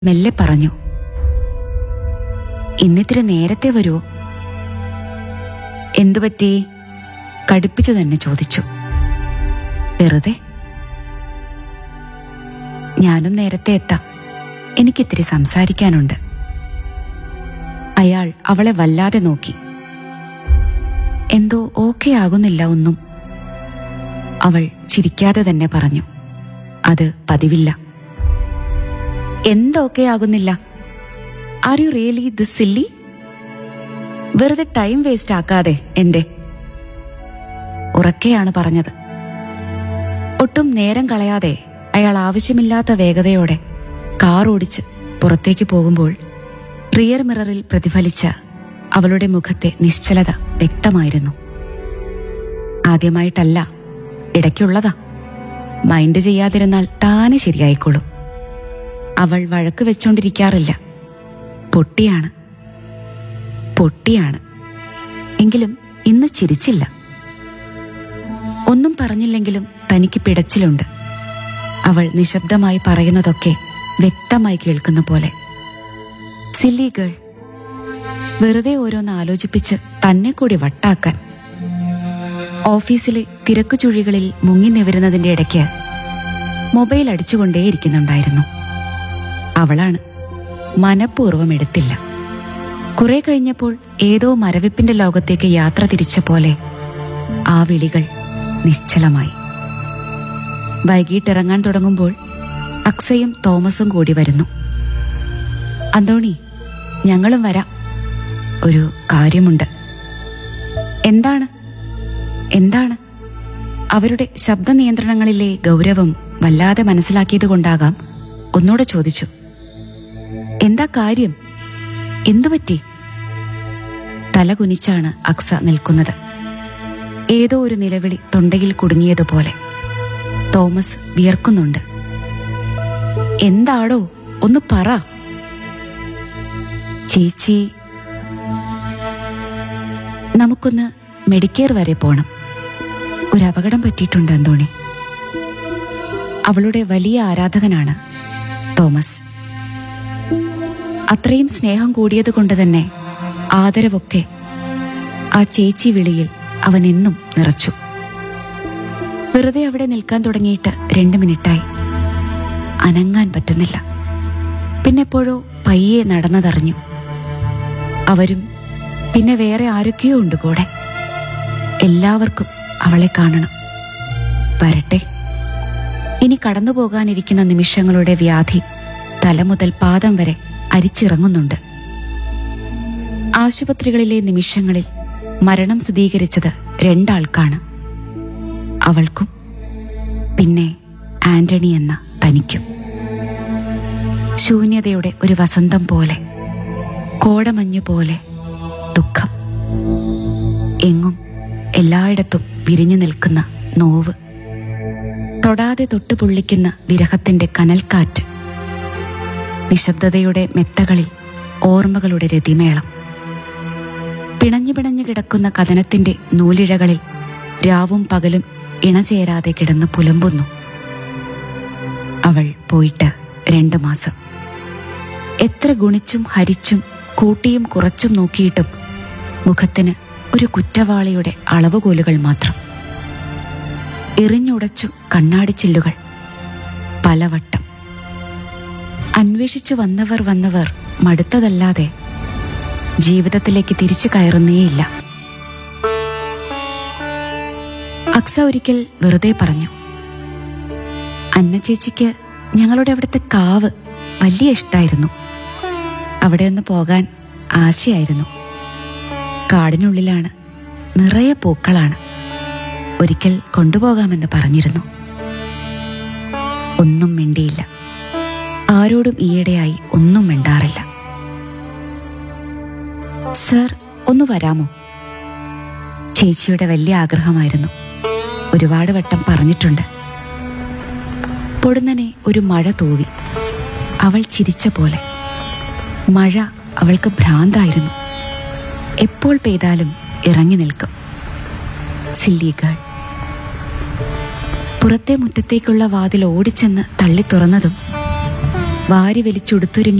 മെല്ലെ പറഞ്ഞു ഇന്നിത്തിരി നേരത്തെ വരുമോ എന്തുപറ്റി കടുപ്പിച്ചു തന്നെ ചോദിച്ചു വെറുതെ ഞാനും നേരത്തെ എത്താം എനിക്കിത്തിരി സംസാരിക്കാനുണ്ട് അയാൾ അവളെ വല്ലാതെ നോക്കി എന്തോ ഓക്കെ ആകുന്നില്ല ഒന്നും അവൾ ചിരിക്കാതെ തന്നെ പറഞ്ഞു അത് പതിവില്ല എന്തൊക്കെ ആകുന്നില്ല are you really the silly വെറുതെ ടൈം വേസ്റ്റ് ആക്കാതെ എന്റെ ഉറക്കെയാണ് പറഞ്ഞത് ഒട്ടും നേരം കളയാതെ അയാൾ ആവശ്യമില്ലാത്ത വേഗതയോടെ കാർ ഓടിച്ച് പുറത്തേക്ക് പോകുമ്പോൾ റിയർ മിററിൽ പ്രതിഫലിച്ച അവളുടെ മുഖത്തെ നിശ്ചലത വ്യക്തമായിരുന്നു ആദ്യമായിട്ടല്ല ഇടയ്ക്കുള്ളതാ മൈൻഡ് ചെയ്യാതിരുന്നാൽ താനെ ശരിയായിക്കോളും അവൾ വഴക്ക് വെച്ചോണ്ടിരിക്കാറില്ല പൊട്ടിയാണ് പൊട്ടിയാണ് എങ്കിലും ഇന്ന് ചിരിച്ചില്ല ഒന്നും പറഞ്ഞില്ലെങ്കിലും തനിക്ക് പിടച്ചിലുണ്ട് അവൾ നിശബ്ദമായി പറയുന്നതൊക്കെ വ്യക്തമായി കേൾക്കുന്ന പോലെ സില്ലി ഗേൾ വെറുതെ ഓരോന്ന് ആലോചിപ്പിച്ച് തന്നെ കൂടി വട്ടാക്കാൻ ഓഫീസിലെ തിരക്കു ചുഴികളിൽ മുങ്ങി നിവരുന്നതിന്റെ ഇടയ്ക്ക് മൊബൈൽ അടിച്ചുകൊണ്ടേയിരിക്കുന്നുണ്ടായിരുന്നു അവളാണ് മനഃപൂർവ്വം എടുത്തില്ല കുറെ കഴിഞ്ഞപ്പോൾ ഏതോ മരവിപ്പിന്റെ ലോകത്തേക്ക് യാത്ര തിരിച്ച പോലെ ആ വിളികൾ നിശ്ചലമായി വൈകിട്ടിറങ്ങാൻ തുടങ്ങുമ്പോൾ അക്സയും തോമസും കൂടി വരുന്നു അന്തോണി ഞങ്ങളും വരാം ഒരു കാര്യമുണ്ട് എന്താണ് എന്താണ് അവരുടെ ശബ്ദ നിയന്ത്രണങ്ങളിലെ ഗൗരവം വല്ലാതെ മനസ്സിലാക്കിയത് കൊണ്ടാകാം ഒന്നുകൂടെ ചോദിച്ചു എന്താ കാര്യം എന്തുപറ്റി തല കുനിച്ചാണ് അക്സ നിൽക്കുന്നത് ഏതോ ഒരു നിലവിളി തൊണ്ടയിൽ കുടുങ്ങിയതുപോലെ തോമസ് വിയർക്കുന്നുണ്ട് എന്താടോ ഒന്ന് പറ ചേച്ചി നമുക്കൊന്ന് മെഡിക്കെയർ വരെ പോണം ഒരു അപകടം പറ്റിയിട്ടുണ്ട് അന്തോണി അവളുടെ വലിയ ആരാധകനാണ് തോമസ് അത്രയും സ്നേഹം കൂടിയത് കൊണ്ട് തന്നെ ആദരവൊക്കെ ആ ചേച്ചി വിളിയിൽ അവൻ എന്നും നിറച്ചു വെറുതെ അവിടെ നിൽക്കാൻ തുടങ്ങിയിട്ട് രണ്ട് മിനിറ്റായി അനങ്ങാൻ പറ്റുന്നില്ല പിന്നെപ്പോഴോ പയ്യെ നടന്നതറിഞ്ഞു അവരും പിന്നെ വേറെ ആരൊക്കെയോ ഉണ്ട് കൂടെ എല്ലാവർക്കും അവളെ കാണണം വരട്ടെ ഇനി കടന്നു പോകാനിരിക്കുന്ന നിമിഷങ്ങളുടെ വ്യാധി തല മുതൽ പാദം വരെ അരിച്ചിറങ്ങുന്നുണ്ട് ആശുപത്രികളിലെ നിമിഷങ്ങളിൽ മരണം സ്ഥിരീകരിച്ചത് രണ്ടാൾക്കാണ് അവൾക്കും പിന്നെ ആന്റണി എന്ന തനിക്കും ശൂന്യതയുടെ ഒരു വസന്തം പോലെ കോടമഞ്ഞു പോലെ ദുഃഖം എങ്ങും എല്ലായിടത്തും വിരിഞ്ഞു നിൽക്കുന്ന നോവ് തൊടാതെ തൊട്ടുപൊള്ളിക്കുന്ന വിരഹത്തിന്റെ കനൽക്കാറ്റ് നിശബ്ദതയുടെ മെത്തകളിൽ ഓർമ്മകളുടെ രതിമേളം പിണഞ്ഞു പിണഞ്ഞു കിടക്കുന്ന കഥനത്തിന്റെ നൂലിഴകളിൽ രാവും പകലും ഇണചേരാതെ കിടന്ന് പുലമ്പുന്നു അവൾ പോയിട്ട് രണ്ടു മാസം എത്ര ഗുണിച്ചും ഹരിച്ചും കൂട്ടിയും കുറച്ചും നോക്കിയിട്ടും മുഖത്തിന് ഒരു കുറ്റവാളിയുടെ അളവുകോലുകൾ മാത്രം എറിഞ്ഞുടച്ചു കണ്ണാടിച്ചില്ലുകൾ പലവട്ടം അന്വേഷിച്ചു വന്നവർ വന്നവർ മടുത്തതല്ലാതെ ജീവിതത്തിലേക്ക് തിരിച്ചു കയറുന്നേയില്ല അക്സ ഒരിക്കൽ വെറുതെ പറഞ്ഞു അന്ന ചേച്ചിക്ക് ഞങ്ങളുടെ അവിടുത്തെ കാവ് വലിയ ഇഷ്ടായിരുന്നു അവിടെ ഒന്ന് പോകാൻ ആശയായിരുന്നു കാടിനുള്ളിലാണ് നിറയെ പൂക്കളാണ് ഒരിക്കൽ കൊണ്ടുപോകാമെന്ന് പറഞ്ഞിരുന്നു ഒന്നും മിണ്ടിയില്ല ആരോടും ഈയിടെയായി ഒന്നും മിണ്ടാറില്ല സർ ഒന്ന് വരാമോ ചേച്ചിയുടെ വലിയ ആഗ്രഹമായിരുന്നു ഒരുപാട് വട്ടം പറഞ്ഞിട്ടുണ്ട് പൊടുന്നനെ ഒരു മഴ തൂവി അവൾ ചിരിച്ച പോലെ മഴ അവൾക്ക് ഭ്രാന്തായിരുന്നു എപ്പോൾ പെയ്താലും ഇറങ്ങി നിൽക്കും സില്ലികൾ പുറത്തെ മുറ്റത്തേക്കുള്ള വാതിൽ ഓടിച്ചെന്ന് തള്ളി തുറന്നതും വാരി വലിച്ചൊടുത്തൊരു